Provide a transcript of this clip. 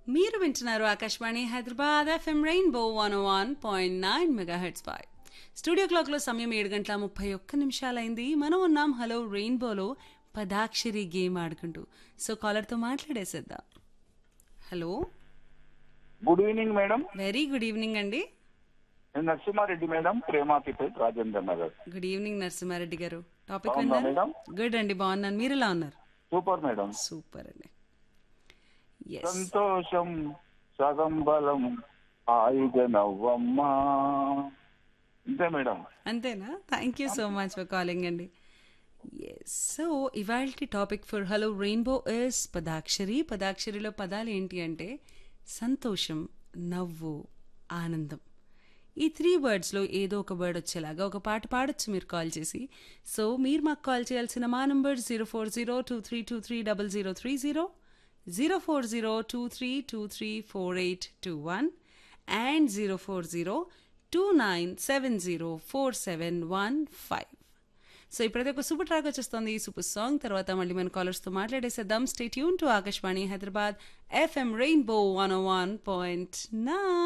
మీరు వింటున్నారు Akashvani Hyderabad FM rainbow one one point nine megahertz పై స్టూడియో క్లాక్లో సమయం ఏడు గంటల ముప్పై ఒక్క నిమిషాలైంది మనం ఉన్నాం హలో రెయిన్బోలో పదాక్షరి గేమ్ ఆడుకుంటూ సో కాలర్తో మాట్లాడేసేద్దాం hello good evening madam very good evening అండి నేను Narasimhareddy madam Prematipet Rajendra Nagar good evening Narasimhareddy గారు టాపిక్ బాగున్నా విన్నారు మేడం గుడ్ అండి బాగున్నాను మీరు ఎలా ఉన్నారు సూపర్ మేడం సూపర్ అండి ఎస్ సంతోషం సగం బలం హాయిగా నవ్వమ్మా అంతే మేడం అంతేనా thank you so much for calling అండి ఎస్ సో ఇవాళ topic for hello rainbow is Padakshari పదాక్షరిలో పదాలు ఏంటి అంటే సంతోషం నవ్వు ఆనందం ఈ త్రీ వర్డ్స్లో ఏదో ఒక వర్డ్ వచ్చేలాగా ఒక పాట పాడొచ్చు మీరు కాల్ చేసి సో మీరు మాకు కాల్ చేయాల్సిన మా number zero four zero two three two three double zero three zero zero four zero two three two three four eight two one and zero four zero two nine seven zero four seven one five so ఇప్పుడైతే ఒక super track వచ్చేస్తుంది ఈ super song తర్వాత మళ్ళీ మన కాలర్స్తో మాట్లాడేసేద్దాం stay యూన్ to Akashvani Hyderabad FM rainbow one one point నా